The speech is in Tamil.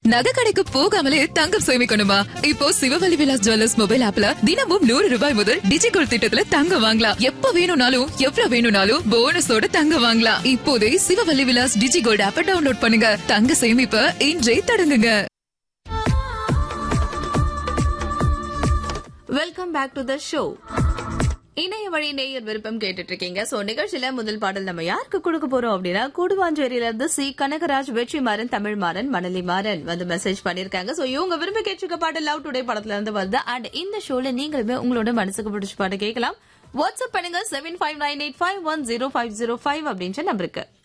நகை கடைக்கு போகாமலே தங்கம் சேமிக்கணுமா இப்போ சிவவல்லி விலாஸ் ஜுவல்லர்ஸ் மொபைல் ஆப்ல தினமும் நூறு ரூபாய் முதல் டிஜிகோல் திட்டத்துல தங்கம் வாங்கலாம் எப்ப வேணும்னாலும் எவ்வளவு வேணும்னாலும் போனஸோட தங்கம் வாங்கலாம் இப்போதே சிவவல்லி விலாஸ் டிஜிகோல்ட் ஆப்ப டவுன்லோட் பண்ணுங்க தங்க சேமிப்ப இன்றே தொடங்குங்க welcome back to the show இணைய வழி நேயர் விருப்பம் கேட்டுட்டு இருக்கீங்க சோ நிகழ்ச்சியில முதல் பாடல் நம்ம யாருக்கு கொடுக்க போறோம் அப்படின்னா கூடுவாஞ்சேரியில இருந்து சி கனகராஜ் வெற்றிமாறன் தமிழ்மாறன் மணலி மாறன் வந்து மெசேஜ் பண்ணிருக்காங்க சோ இவங்க விரும்பி கேட்டிருக்க பாட்டு லவ் டுடே படத்துல இருந்து வருது அண்ட் இந்த ஷோல நீங்களுமே உங்களோட மனசுக்கு பிடிச்ச பாட்டு கேட்கலாம் வாட்ஸ்அப் பண்ணுங்க seven five nine eight five one zero five zero five அப்படின்ற நம்பருக்கு